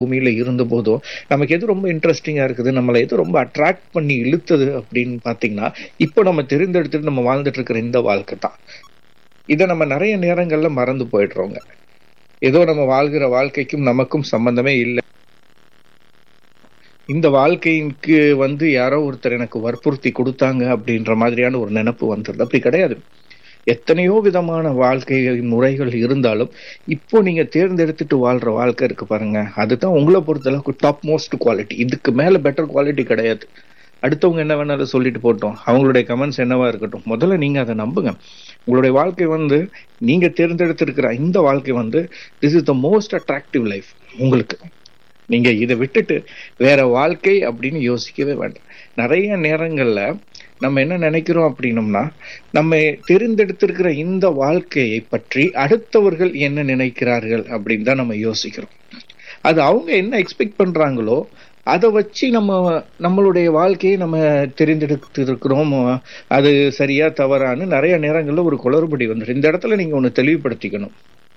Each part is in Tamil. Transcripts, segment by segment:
பூமியில இருந்த போதும் நமக்கு எது ரொம்ப இன்ட்ரெஸ்டிங்கா இருக்குது நம்மளை எது ரொம்ப அட்ராக்ட் பண்ணி இழுத்தது அப்படின்னு பாத்தீங்கன்னா இப்போ நம்ம தெரிந்தெடுத்துட்டு நம்ம வாழ்ந்துட்டு இருக்கிற இந்த வாழ்க்கை தான் இதை நம்ம நிறைய நேரங்கள்ல மறந்து போயிடுறோங்க ஏதோ நம்ம வாழ்கிற வாழ்க்கைக்கும் நமக்கும் சம்பந்தமே இல்லை இந்த வாழ்க்கைக்கு வந்து யாரோ ஒருத்தர் எனக்கு வற்புறுத்தி கொடுத்தாங்க அப்படின்ற மாதிரியான ஒரு நினைப்பு வந்துருது அப்படி கிடையாது எத்தனையோ விதமான வாழ்க்கை முறைகள் இருந்தாலும் இப்போ நீங்க தேர்ந்தெடுத்துட்டு வாழ்ற வாழ்க்கை இருக்கு பாருங்க அதுதான் உங்களை பொறுத்தளவுக்கு டாப் மோஸ்ட் குவாலிட்டி இதுக்கு மேல பெட்டர் குவாலிட்டி கிடையாது அடுத்தவங்க என்ன வேணாலும் சொல்லிட்டு போட்டோம் அவங்களுடைய கமெண்ட்ஸ் என்னவா இருக்கட்டும் முதல்ல நீங்க அதை நம்புங்க உங்களுடைய வாழ்க்கை வந்து நீங்க தேர்ந்தெடுத்திருக்கிற இந்த வாழ்க்கை வந்து this is the most attractive life உங்களுக்கு நீங்க இதை விட்டுட்டு வேற வாழ்க்கை அப்படின்னு யோசிக்கவே வேண்டாம் நிறைய நேரங்கள்ல நம்ம என்ன நினைக்கிறோம் அப்படின்னம்னா நம்ம தெரிந்தெடுத்திருக்கிற இந்த வாழ்க்கையை பற்றி அடுத்தவர்கள் என்ன நினைக்கிறார்கள் அப்படின்னு தான் நம்ம யோசிக்கிறோம் அது அவங்க என்ன எக்ஸ்பெக்ட் பண்றாங்களோ அதை வச்சு நம்ம நம்மளுடைய வாழ்க்கையை நம்ம தெரிந்தெடுத்து இருக்கிறோம் அது சரியா தவறான்னு நிறைய நேரங்கள்ல ஒரு குளறுபடி வந்துடும் இந்த இடத்துல நீங்க ஒண்ணு தெளிவுபடுத்திக்கணும்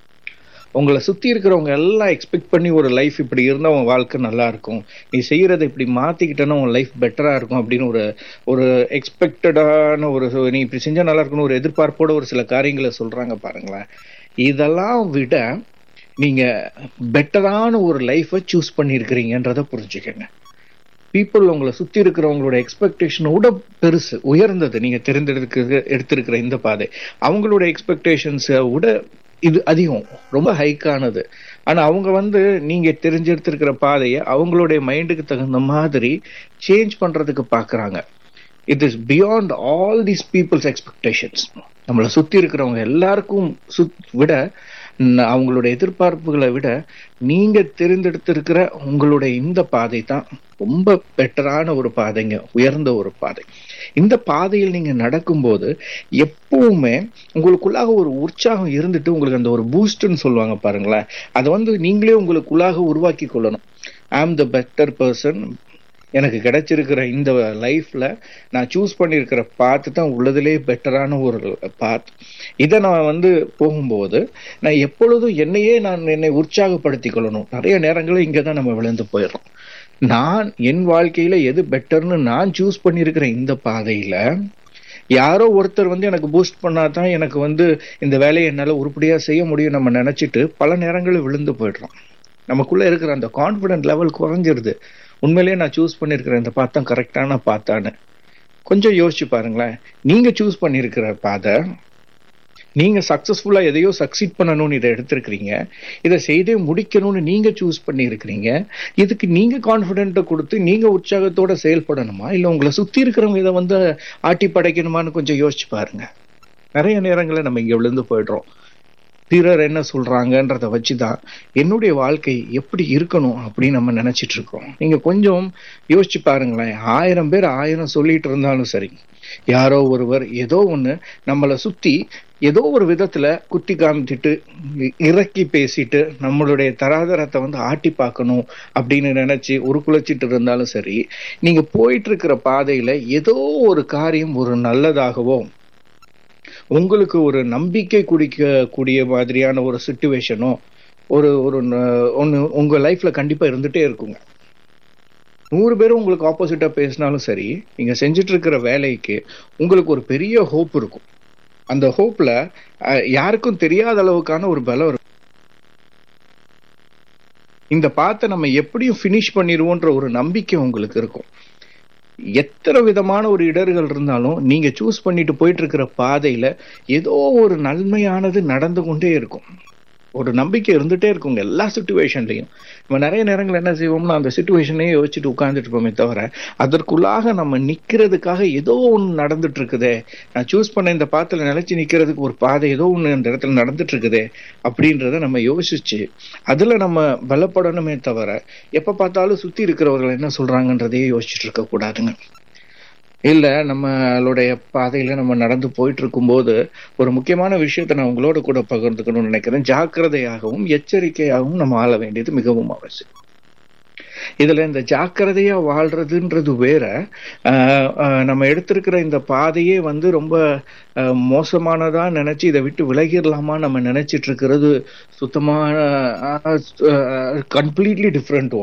உங்களை சுத்தி இருக்கிறவங்க எல்லாம் எக்ஸ்பெக்ட் பண்ணி ஒரு லைஃப் இப்படி இருந்தா உன் வாழ்க்கை நல்லா இருக்கும் நீ செய்யறதை இப்படி மாத்திக்கிட்டேன்னா உன் லைஃப் பெட்டரா இருக்கும் அப்படின்னு ஒரு ஒரு எக்ஸ்பெக்டடான ஒரு நீ இப்படி செஞ்சா நல்லா இருக்கும்னு ஒரு எதிர்பார்ப்போட ஒரு சில காரியங்களை சொல்றாங்க பாருங்களேன் இதெல்லாம் விட நீங்க பெட்டரான ஒரு லைஃபை சூஸ் பண்ணியிருக்கிறீங்கன்றத புரிஞ்சுக்கங்க பீப்புள் உங்களை சுத்தி இருக்கிறவங்களோட எக்ஸ்பெக்டேஷனோட பெருசு உயர்ந்தது நீங்க தெரிந்தெடுக்க எடுத்திருக்கிற இந்த பாதை அவங்களோட எக்ஸ்பெக்டேஷன்ஸை விட இது அதிகம் ரொம்ப ஹைக்கானது ஆனா அவங்க வந்து நீங்க தெரிஞ்செடுத்திருக்கிற பாதையை அவங்களுடைய மைண்டுக்கு தகுந்த மாதிரி சேஞ்ச் பண்றதுக்கு பாக்குறாங்க it is beyond all these people's expectations நம்மளை சுத்தி இருக்கிறவங்க எல்லாருக்கும் சுத் விட அவங்களோட எதிர்பார்ப்புகளை விட நீங்க தெரிந்தெடுத்திருக்கிற உங்களுடைய இந்த பாதை தான் ரொம்ப பெட்டரான ஒரு பாதைங்க உயர்ந்த ஒரு பாதை இந்த பாதையில் நீங்க நடக்கும்போது எப்பவுமே உங்களுக்குள்ளாக ஒரு உற்சாகம் இருந்துட்டு உங்களுக்கு அந்த ஒரு பூஸ்ட்னு சொல்லுவாங்க பாருங்களேன் அதை வந்து நீங்களே உங்களுக்குள்ளாக உருவாக்கி கொள்ளணும் ஐ ஆம் த பெட்டர் பர்சன் எனக்கு கிடைச்சிருக்கிற இந்த லைஃப்ல நான் சூஸ் பண்ணியிருக்கிற பாத்து தான் உள்ளதுலே பெட்டரான ஒரு பாத் இதை நான் வந்து போகும்போது நான் எப்பொழுதும் என்னையே நான் என்னை உற்சாகப்படுத்தி கொள்ளணும் நிறைய நேரங்களில் இங்கே தான் நம்ம விழுந்து போயிடுறோம் நான் என் வாழ்க்கையில எது பெட்டர்னு நான் சூஸ் பண்ணியிருக்கிற இந்த பாதையில யாரோ ஒருத்தர் வந்து எனக்கு பூஸ்ட் பண்ணாதான் எனக்கு வந்து இந்த வேலையை என்னால உருப்படியா செய்ய முடியும் நம்ம நினைச்சிட்டு பல நேரங்களில் விழுந்து போயிடுறோம் நமக்குள்ள இருக்கிற அந்த கான்பிடன்ட் லெவல் குறைஞ்சிருது உண்மையிலேயே நான் சூஸ் பண்ணிருக்கிறேன் இந்த பாத்தா கரெக்டான பாத்தான்னு கொஞ்சம் யோசிச்சு பாருங்களேன் நீங்க சூஸ் பண்ணிருக்கிற பாதை நீங்க சக்சஸ்ஃபுல்லா எதையோ சக்சீட் பண்ணணும்னு இதை எடுத்திருக்கிறீங்க இதை செய்தே முடிக்கணும்னு நீங்க சூஸ் பண்ணி இருக்கிறீங்க இதுக்கு நீங்க கான்பிடென்ட்டை கொடுத்து நீங்க உற்சாகத்தோட செயல்படணுமா இல்ல உங்களை சுத்தி இருக்கிறவங்க இதை வந்து ஆட்டி படைக்கணுமான்னு கொஞ்சம் யோசிச்சு பாருங்க நிறைய நேரங்களில் நம்ம இங்க விழுந்து போயிடுறோம் பிறர் என்ன சொல்றாங்கன்றத வச்சுதான் என்னுடைய வாழ்க்கை எப்படி இருக்கணும் அப்படின்னு நம்ம நினைச்சிட்டு இருக்கோம் நீங்க கொஞ்சம் யோசிச்சு பாருங்களேன் ஆயிரம் பேர் ஆயிரம் சொல்லிட்டு இருந்தாலும் சரி யாரோ ஒருவர் ஏதோ ஒண்ணு நம்மளை சுத்தி ஏதோ ஒரு விதத்துல குத்தி காமிச்சிட்டு இறக்கி பேசிட்டு நம்மளுடைய தராதரத்தை வந்து ஆட்டி பார்க்கணும் அப்படின்னு நினைச்சு ஒரு குலைச்சிட்டு இருந்தாலும் சரி நீங்க போயிட்டு இருக்கிற பாதையில ஏதோ ஒரு காரியம் ஒரு நல்லதாகவோ உங்களுக்கு ஒரு நம்பிக்கை குடிக்க கூடிய மாதிரியான ஒரு சுச்சுவேஷனோ ஒரு ஒரு ஒன்று உங்க லைஃப்ல கண்டிப்பா இருந்துட்டே இருக்குங்க நூறு பேரும் உங்களுக்கு ஆப்போசிட்டா பேசினாலும் சரி நீங்க செஞ்சுட்டு இருக்கிற வேலைக்கு உங்களுக்கு ஒரு பெரிய ஹோப் இருக்கும் அந்த ஹோப்ல யாருக்கும் தெரியாத அளவுக்கான ஒரு பலம் இருக்கும் இந்த பாத்தை நம்ம எப்படியும் ஃபினிஷ் பண்ணிடுவோன்ற ஒரு நம்பிக்கை உங்களுக்கு இருக்கும் எத்தனை விதமான ஒரு இடர்கள் இருந்தாலும் நீங்க சூஸ் பண்ணிட்டு போயிட்டு இருக்கிற பாதையில ஏதோ ஒரு நன்மையானது நடந்து கொண்டே இருக்கும் ஒரு நம்பிக்கை இருந்துட்டே இருக்குங்க எல்லா சுச்சுவேஷன்லையும் நம்ம நிறைய நேரங்கள் என்ன செய்வோம்னா அந்த சுச்சுவேஷனையே யோசிச்சுட்டு உட்கார்ந்துட்டு இருப்போமே தவிர அதற்குள்ளாக நம்ம நிக்கிறதுக்காக ஏதோ ஒன்று நடந்துட்டு இருக்குதே நான் சூஸ் பண்ண இந்த பாத்துல நிலைச்சு நிக்கிறதுக்கு ஒரு பாதை ஏதோ ஒன்று அந்த இடத்துல நடந்துட்டு இருக்குதே அப்படின்றத நம்ம யோசிச்சு அதுல நம்ம பலப்படணுமே தவிர எப்ப பார்த்தாலும் சுத்தி இருக்கிறவர்கள் என்ன சொல்றாங்கன்றதையே யோசிச்சுட்டு இருக்க கூடாதுங்க இல்ல நம்மளுடைய பாதையில நம்ம நடந்து போயிட்டு இருக்கும்போது ஒரு முக்கியமான விஷயத்த நான் உங்களோட கூட பகிர்ந்துக்கணும்னு நினைக்கிறேன் ஜாக்கிரதையாகவும் எச்சரிக்கையாகவும் நம்ம ஆள வேண்டியது மிகவும் அவசியம் இதுல இந்த ஜாக்கிரதையா வாழ்றதுன்றது வேற ஆஹ் ஆஹ் நம்ம எடுத்திருக்கிற இந்த பாதையே வந்து ரொம்ப ஆஹ் மோசமானதா நினைச்சு இதை விட்டு விலகிடலாமா நம்ம நினைச்சிட்டு இருக்கிறது சுத்தமான கம்ப்ளீட்லி டிஃப்ரெண்ட்